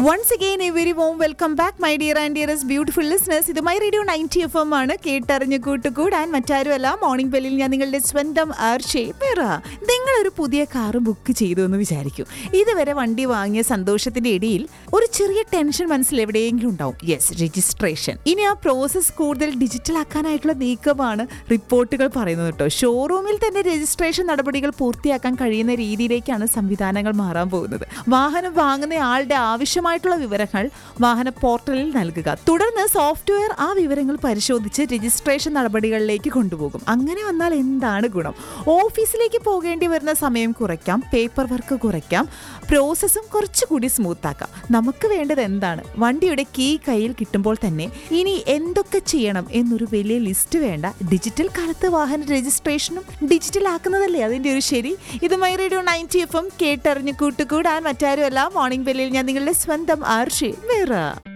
once again a very warm welcome back my dear and dearest beautiful listeners ഇത് my radio ninety F M ആണ് കേട്ടറിഞ്ഞ് കൂട്ടുകൂടാൻ മറ്റാരുമല്ല morning ബെല്ലിൽ ഞാൻ നിങ്ങളുടെ സ്വന്തം ആർഷേ പെറ നിങ്ങളൊരു പുതിയ കാറ് ബുക്ക് ചെയ്തു എന്ന് വിചാരിക്കും ഇതുവരെ വണ്ടി വാങ്ങിയ സന്തോഷത്തിന്റെ ഇടയിൽ ഒരു ചെറിയ ടെൻഷൻ മനസ്സിൽ എവിടെയെങ്കിലും ഉണ്ടാവും യെസ് രജിസ്ട്രേഷൻ ഇനി ആ പ്രോസസ്സ് കൂടുതൽ ഡിജിറ്റൽ ആക്കാനായിട്ടുള്ള നീക്കമാണ് റിപ്പോർട്ടുകൾ പറയുന്നത് കേട്ടോ ഷോറൂമിൽ തന്നെ രജിസ്ട്രേഷൻ നടപടികൾ പൂർത്തിയാക്കാൻ കഴിയുന്ന രീതിയിലേക്കാണ് സംവിധാനങ്ങൾ മാറാൻ പോകുന്നത് വാഹനം വാങ്ങുന്ന ആളുടെ ആവശ്യമായിട്ടുള്ള വിവരങ്ങൾ വാഹന പോർട്ടലിൽ നൽകുക തുടർന്ന് സോഫ്റ്റ്വെയർ ആ വിവരങ്ങൾ പരിശോധിച്ച് രജിസ്ട്രേഷൻ നടപടികളിലേക്ക് കൊണ്ടുപോകും അങ്ങനെ വന്നാൽ എന്താണ് ഗുണം ഓഫീസിലേക്ക് പോകേണ്ടി വരുന്ന സമയം കുറയ്ക്കാം പേപ്പർ വർക്ക് കുറയ്ക്കാം പ്രോസസ്സും കുറച്ചുകൂടി സ്മൂത്ത് ആക്കാം നമുക്ക് വേണ്ടത് എന്താണ് വണ്ടിയുടെ കീ കയ്യിൽ കിട്ടുമ്പോൾ തന്നെ ഇനി എന്തൊക്കെ ചെയ്യണം എന്നൊരു വലിയ ലിസ്റ്റ് വേണ്ട ഡിജിറ്റൽ കാലത്ത് വാഹന രജിസ്ട്രേഷനും ഡിജിറ്റൽ ആക്കുന്നതല്ലേ അതിന്റെ ഒരു ശരി ഇത് my radio ninety F M കേട്ടറിഞ്ഞ് കൂട്ടുകൂടാൻ മറ്റാരുമല്ല മോർണിംഗ് ബെല്ലിൽ ഞാൻ നിങ്ങളുടെ സ്വന്തം ആർഷി വേറെ